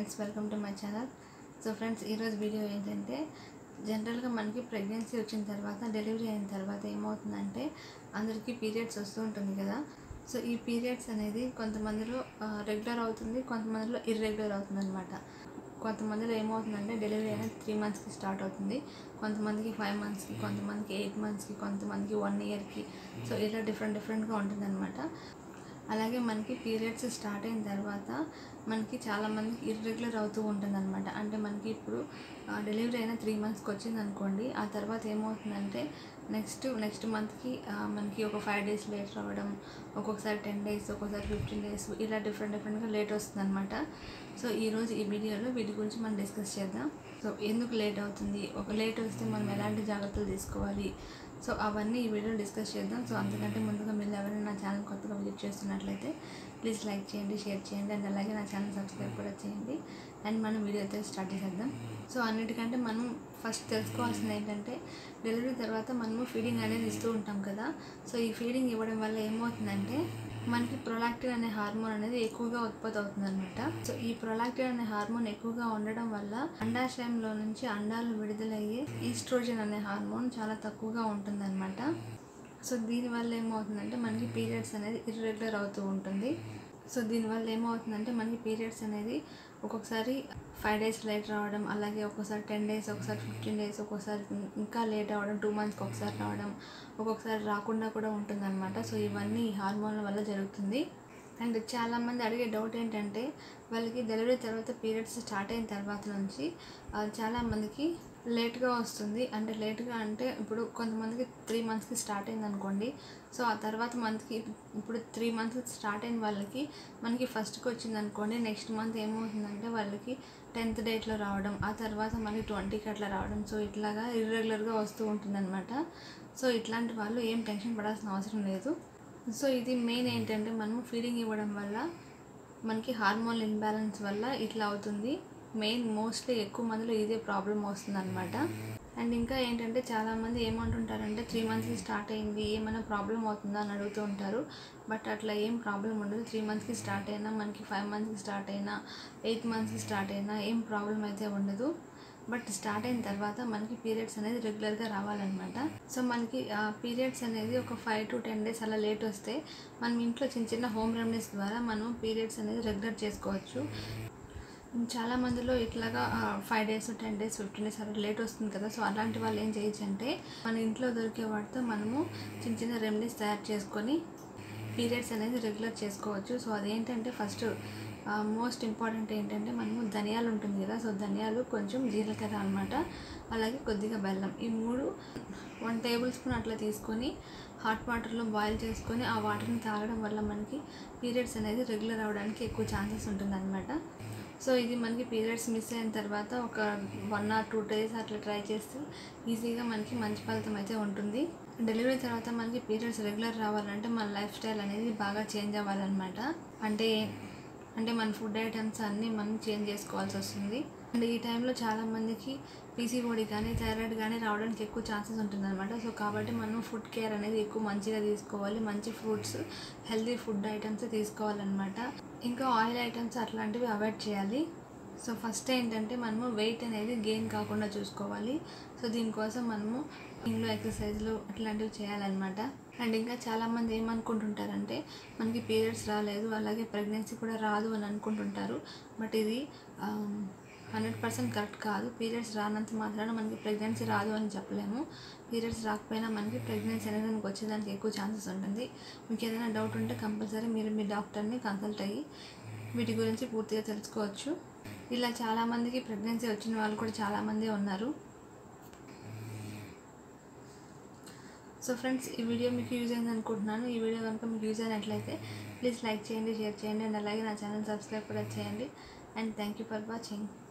friends welcome to my channel so friends ఈరోజు video ఏంటంటే జనరల్గా మనకి ప్రెగ్నెన్సీ వచ్చిన తర్వాత డెలివరీ అయిన తర్వాత ఏమవుతుందంటే అందరికీ పీరియడ్స్ వస్తూ ఉంటుంది కదా సో ఈ పీరియడ్స్ అనేది కొంతమందిలో రెగ్యులర్ అవుతుంది కొంతమందిలో ఇర్రెగ్యులర్ అవుతుంది అనమాట కొంతమందిలో ఏమవుతుందంటే డెలివరీ అనేది త్రీ మంత్స్కి స్టార్ట్ అవుతుంది కొంతమందికి ఫైవ్ మంత్స్కి కొంతమందికి ఎయిట్ మంత్స్కి కొంతమందికి వన్ ఇయర్కి సో ఇలా డిఫరెంట్ డిఫరెంట్గా ఉంటుంది అలాగే మనకి పీరియడ్స్ స్టార్ట్ అయిన తర్వాత మనకి చాలామందికి ఇర్రెగ్యులర్ అవుతూ ఉంటుంది అనమాట అంటే మనకి ఇప్పుడు డెలివరీ అయిన త్రీ మంత్స్కి వచ్చింది అనుకోండి ఆ తర్వాత ఏమవుతుందంటే నెక్స్ట్ నెక్స్ట్ మంత్కి మనకి ఒక ఫైవ్ డేస్ లేట్ రావడం ఒక్కొక్కసారి టెన్ డేస్ ఒక్కొక్కసారి ఫిఫ్టీన్ డేస్ ఇలా డిఫరెంట్ డిఫరెంట్గా లేట్ వస్తుంది అనమాట సో ఈరోజు ఈ వీడియోలో వీటి గురించి మనం డిస్కస్ చేద్దాం సో ఎందుకు లేట్ అవుతుంది ఒక లేట్ వస్తే మనం ఎలాంటి జాగ్రత్తలు తీసుకోవాలి సో అవన్నీ ఈ వీడియోలో డిస్కస్ చేద్దాం సో అంతకంటే ముందుగా మీరు ఎవరైనా నా ఛానల్ కొత్తగా విజిట్ చేస్తున్నట్లయితే ప్లీజ్ లైక్ చేయండి షేర్ చేయండి అండ్ అలాగే నా ఛానల్ సబ్స్క్రైబ్ కూడా చేయండి అండ్ మనం వీడియో అయితే స్టార్ట్ చేసేద్దాం సో అన్నిటికంటే మనం ఫస్ట్ తెలుసుకోవాల్సింది ఏంటంటే డెలివరీ తర్వాత మనము ఫీడింగ్ అనేది ఇస్తూ ఉంటాం కదా సో ఈ ఫీడింగ్ ఇవ్వడం వల్ల ఏమవుతుందంటే మనకి ప్రొలాక్టిన్ అనే హార్మోన్ అనేది ఎక్కువగా ఉత్పత్తి అవుతుంది అనమాట సో ఈ ప్రొలాక్టిన్ అనే హార్మోన్ ఎక్కువగా ఉండడం వల్ల అండాశయంలో నుంచి అండాలు విడుదలయ్యే ఈస్ట్రోజన్ అనే హార్మోన్ చాలా తక్కువగా ఉంటుందన్నమాట సో దీనివల్ల ఏమవుతుందంటే మనకి పీరియడ్స్ అనేది ఇర్రెగ్యులర్ అవుతూ ఉంటుంది సో దీనివల్ల ఏమవుతుందంటే మనకి పీరియడ్స్ అనేది ఒక్కొక్కసారి ఫైవ్ డేస్ లేట్ రావడం అలాగే ఒక్కొక్కసారి టెన్ డేస్ ఒకసారి ఫిఫ్టీన్ డేస్ ఒక్కొక్కసారి ఇంకా లేట్ అవ్వడం టూ మంత్స్కి ఒకసారి రావడం ఒక్కొక్కసారి రాకుండా కూడా ఉంటుందన్నమాట సో ఇవన్నీ ఈ హార్మోన్ల వల్ల జరుగుతుంది అండ్ చాలామంది అడిగే డౌట్ ఏంటంటే వాళ్ళకి డెలివరీ తర్వాత పీరియడ్స్ స్టార్ట్ అయిన తర్వాత నుంచి చాలామందికి లేట్గా వస్తుంది అంటే లేట్గా అంటే ఇప్పుడు కొంతమందికి త్రీ మంత్స్కి స్టార్ట్ అయింది అనుకోండి సో ఆ తర్వాత మంత్కి ఇప్పుడు త్రీ మంత్స్ స్టార్ట్ అయిన వాళ్ళకి మనకి ఫస్ట్కి వచ్చింది అనుకోండి నెక్స్ట్ మంత్ ఏమవుతుందంటే వాళ్ళకి టెన్త్ డేట్లో రావడం ఆ తర్వాత మళ్ళీ ట్వంటీకి అట్లా రావడం సో ఇట్లాగా ఇర్రెగ్యులర్గా వస్తూ ఉంటుందన్నమాట సో ఇట్లాంటి వాళ్ళు ఏం టెన్షన్ పడాల్సిన అవసరం లేదు సో ఇది మెయిన్ ఏంటంటే మనము ఫీడింగ్ ఇవ్వడం వల్ల మనకి హార్మోన్ ఇన్బ్యాలెన్స్ వల్ల ఇట్లా అవుతుంది మెయిన్ మోస్ట్లీ ఎక్కువ మందిలో ఇదే ప్రాబ్లం వస్తుంది అనమాట అండ్ ఇంకా ఏంటంటే చాలామంది ఏమంటుంటారంటే త్రీ మంత్స్కి స్టార్ట్ అయింది ఏమైనా ప్రాబ్లం అవుతుందా అని అడుగుతూ ఉంటారు బట్ అట్లా ఏం ప్రాబ్లం ఉండదు త్రీ మంత్స్కి స్టార్ట్ అయినా మనకి ఫైవ్ మంత్స్కి స్టార్ట్ అయినా ఎయిత్ మంత్స్కి స్టార్ట్ అయినా ఏం ప్రాబ్లం అయితే ఉండదు బట్ స్టార్ట్ అయిన తర్వాత మనకి పీరియడ్స్ అనేది రెగ్యులర్గా రావాలన్నమాట సో మనకి పీరియడ్స్ అనేది ఒక ఫైవ్ టు టెన్ డేస్ అలా లేట్ వస్తే మనం ఇంట్లో చిన్న చిన్న హోమ్ రెమెడీస్ ద్వారా మనం పీరియడ్స్ అనేది రెగ్యులర్ చేసుకోవచ్చు చాలా మందిలో ఇట్లాగా five days ten days fifteen days అలా లేట్ వస్తుంది కదా సో అలాంటి వాళ్ళు ఏం చేయొచ్చు అంటే మన ఇంట్లో దొరికే వాటితో మనము చిన్న చిన్న రెమెడీస్ తయారు చేసుకొని పీరియడ్స్ అనేది రెగ్యులర్ చేసుకోవచ్చు సో అదేంటంటే ఫస్ట్ మోస్ట్ ఇంపార్టెంట్ ఏంటంటే మనము ధనియాలు ఉంటుంది కదా సో ధనియాలు కొంచెం జీలకర్ర అనమాట అలాగే కొద్దిగా బెల్లం ఈ మూడు వన్ టేబుల్ స్పూన్ అట్లా తీసుకొని హాట్ వాటర్లో బాయిల్ చేసుకొని ఆ వాటర్ని తాగడం వల్ల మనకి పీరియడ్స్ అనేది రెగ్యులర్ అవ్వడానికి ఎక్కువ ఛాన్సెస్ ఉంటుందన్నమాట సో ఇది మనకి పీరియడ్స్ మిస్ అయిన తర్వాత ఒక వన్ ఆర్ టూ డేస్ అట్లా ట్రై చేస్తే ఈజీగా మనకి మంచి ఫలితం అయితే ఉంటుంది డెలివరీ తర్వాత మనకి పీరియడ్స్ రెగ్యులర్ రావాలంటే మన లైఫ్ స్టైల్ అనేది బాగా చేంజ్ అవ్వాలన్నమాట అంటే అంటే మన ఫుడ్ ఐటమ్స్ అన్నీ మనం చేంజ్ చేసుకోవాల్సి వస్తుంది అండ్ ఈ టైంలో చాలామందికి పీసీఓడి కానీ థైరాయిడ్ కానీ రావడానికి ఎక్కువ ఛాన్సెస్ ఉంటుందన్నమాట సో కాబట్టి మనం ఫుడ్ కేర్ అనేది ఎక్కువ మంచిగా తీసుకోవాలి మంచి ఫ్రూట్స్ హెల్తీ ఫుడ్ ఐటమ్స్ తీసుకోవాలన్నమాట ఇంకా ఆయిల్ ఐటమ్స్ అట్లాంటివి అవాయిడ్ చేయాలి సో ఫస్ట్ ఏంటంటే మనము వెయిట్ అనేది గెయిన్ కాకుండా చూసుకోవాలి సో దీనికోసం మనము ఇంట్లో ఎక్సర్సైజ్లు అట్లాంటివి చేయాలన్నమాట అండ్ ఇంకా చాలామంది ఏమనుకుంటుంటారంటే మనకి పీరియడ్స్ రాలేదు అలాగే ప్రెగ్నెన్సీ కూడా రాదు అని అనుకుంటుంటారు బట్ ఇది హండ్రెడ్ పర్సెంట్ కరెక్ట్ కాదు పీరియడ్స్ రానంత మాత్రాన మనకి ప్రెగ్నెన్సీ రాదు అని చెప్పలేము పీరియడ్స్ రాకపోయినా మనకి ప్రెగ్నెన్సీ అనేది మనకు వచ్చేదానికి ఎక్కువ ఛాన్సెస్ ఉంటుంది మీకు ఏదైనా డౌట్ ఉంటే కంపల్సరీ మీరు మీ డాక్టర్ని కన్సల్ట్ అయ్యి వీటి గురించి పూర్తిగా తెలుసుకోవచ్చు ఇలా చాలామందికి ప్రెగ్నెన్సీ వచ్చిన వాళ్ళు కూడా చాలామంది ఉన్నారు సో ఫ్రెండ్స్ ఈ వీడియో మీకు యూజ్ అయింది అనుకుంటున్నాను ఈ వీడియో కనుక మీకు యూజ్ అయినట్లయితే ప్లీజ్ లైక్ చేయండి షేర్ చేయండి అండ్ అలాగే నా ఛానల్ సబ్స్క్రైబ్ కూడా చేయండి and thank you for watching